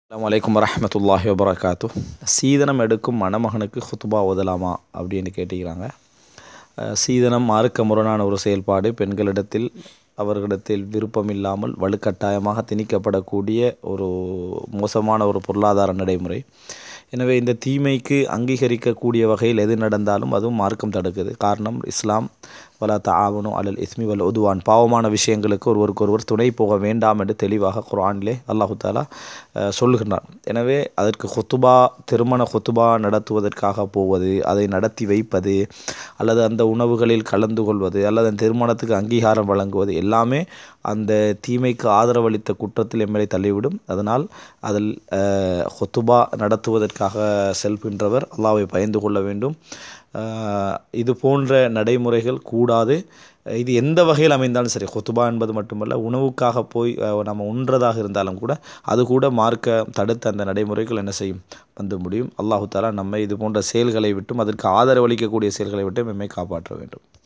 அஸ்ஸலாமு அலைக்கும் வரஹ்மத்துல்லாஹி வபரகாத்து சீதனம் எடுக்கும் மணமகனுக்கு ஹுத்துபா ஓதலாமா அப்படின்னு கேட்டிருக்கிறாங்க அஹ் சீதனம் மார்க்க முரணான ஒரு செயல்பாடு பெண்களிடத்தில் அவர்களிடத்தில் விருப்பமில்லாமல் வலுக்கட்டாயமாக திணிக்கப்படக்கூடிய ஒரு மோசமான ஒரு பொருளாதார நடைமுறை எனவே இந்த தீமைக்கு அங்கீகரிக்கக்கூடிய வகையில் எது நடந்தாலும் அதுவும் மார்க்கம் தடுக்குது காரணம் இஸ்லாம் வலா தாவனு அலல் இஸ்மி வல் உதுவான் பாவமான விஷயங்களுக்கு ஒருவருக்கு ஒருவர் துணை போக வேண்டாம் என்று தெளிவாக குர்ஆனிலே அல்லாஹு தாலா அஹ், சொல்லுகின்றான் எனவே அதற்கு ஹுத்துபா திருமண ஹுத்துபா நடத்துவதற்காக போவது அதை நடத்தி வைப்பது அல்லது அந்த உணவுகளில் கலந்து கொள்வது அல்லது அந்த திருமணத்துக்கு அங்கீகாரம் வழங்குவது எல்லாமே அந்த தீமைக்கு ஆதரவளித்த குற்றத்தில் எம்மையை தள்ளிவிடும் அதனால் அதில் அஹ், ஹுத்துபா நடத்துவதற்காக செல்கின்றவர் அல்லாஹ்வை பயந்து கொள்ள வேண்டும் அஹ், இது போன்ற நடைமுறைகள் கூடாது இது எந்த வகையில் அமைந்தாலும் சரி ஹுத்துபா என்பது மட்டுமல்ல உணவுக்காக போய் அஹ், நம்ம உண்றதாக இருந்தாலும் கூட அது கூட மார்க்க தடுத்த அந்த நடைமுறைகள் என்ன செய்யும் வந்து முடியும் அல்லாஹு தாலா நம்மை இது போன்ற செயல்களை விட்டும் அதற்கு ஆதரவளிக்கக்கூடிய செயல்களை விட்டும் நம்மை காப்பாற்ற வேண்டும்